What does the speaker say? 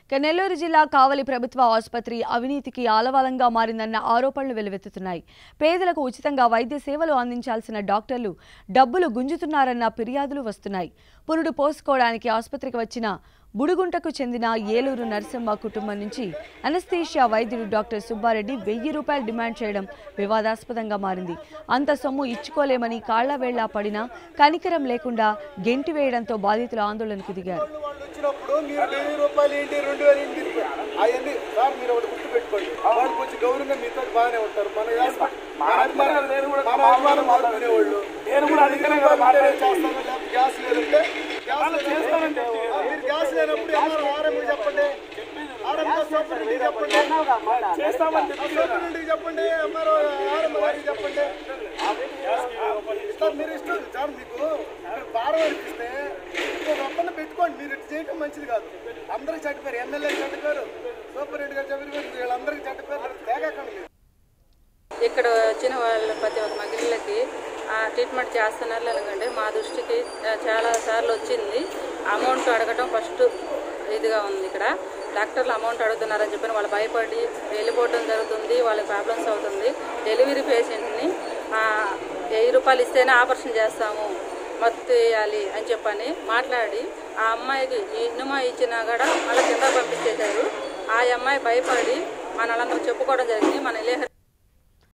ఇక నెల్లూరు జిల్లా కావలి ప్రభుత్వ ఆసుపత్రి అవినీతికి ఆలవాలంగా మారిందన్న ఆరోపణలు వెలువెత్తుతున్నాయి పేదలకు ఉచితంగా వైద్య సేవలు అందించాల్సిన డాక్టర్లు డబ్బులు గుంజుతున్నారన్న ఫిర్యాదులు వస్తున్నాయి పురుడు పోసుకోవడానికి ఆసుపత్రికి వచ్చిన బుడుగుంటకు చెందిన ఏలూరు నరసింహ కుటుంబం నుంచి అనస్థీషియా వైద్యుడు డాక్టర్ సుబ్బారెడ్డి వెయ్యి రూపాయలు డిమాండ్ చేయడం వివాదాస్పదంగా మారింది అంత సొమ్ము ఇచ్చుకోలేమని కాళ్లవేళ్లా పడినా కనికరం లేకుండా గెంటి వేయడంతో బాధితులు ఆందోళనకు దిగారు వాళ్ళు వచ్చినప్పుడు మీరు వెయ్యి రూపాయలు ఏంటి రెండు వేలు ఏంటి అవన్నీ సార్ మీరు ఒకటి గుర్తు పెట్టుకోండి వాళ్ళు కొంచెం గౌరవంగా మీతో బాగానే ఉంటారు మన యాజమా- మన అభిమానం మన అభిమానం మార్చుకునే వాళ్ళు నేను కూడా అందుకనే చేస్తాను లేకపోతే గ్యాస్ లేదంటే గ్యాస్ లేదంటే మీరు గ్యాస్ లేనప్పుడు ఎవరు ఆర్ఎంకి చెప్పండి ఆర్ఎం సూపరింటెండెంట్కి చెప్పండి సూపరింటెండెంట్కి చెప్పండి ఎంఆర్ఓ ఆర్ఎం గారికి చెప్పండి ఇట్లా మీరు ఇష్టం సార్ మీకు మీరు భారం అనిపిస్తే ఇంకొక ఒప్పందం పెట్టుకోండి మీరు ఇట్లా చేయడం మంచిది కాదు అందరికి చెడ్డ పేరు ఎమ్మెల్యే చెడ్డ పేరు సూపర్ రెడ్డి గారు చెడ్డ పేరు వీళ్ళందరికీ చెడ్డ పేరు తేగకండి మీరు ఇక్కడ వచ్చిన వాళ్ళ ప్రతి ఒక్క మహిళలకి ఆ, ట్రీట్మెంట్ చేస్తున్నారు లేదంటే మా దృష్టికి ఆ, చాలా సార్లు వచ్చింది అమౌంట్ అడగటం ఫస్ట్ ఇదిగా ఉంది ఇక్కడ డాక్టర్లు అమౌంట్ అడుగుతున్నారని చెప్పి వాళ్ళు భయపడి వెళ్ళిపోవడం జరుగుతుంది వాళ్ళకి ప్రాబ్లమ్స్ అవుతుంది డెలివరీ పేషెంట్ని ఆ, వెయ్యి రూపాయలు ఇస్తేనే ఆపరేషన్ చేస్తాము మత్తు వేయాలి అని చెప్పని మాట్లాడి ఆ అమ్మాయికి ఇనుమా ఇచ్చినా కూడా మళ్ళీ కింద పంపించేశారు ఆ అమ్మాయి భయపడి మన వాళ్ళందరూ చెప్పుకోవడం జరిగింది మన ఇలేహ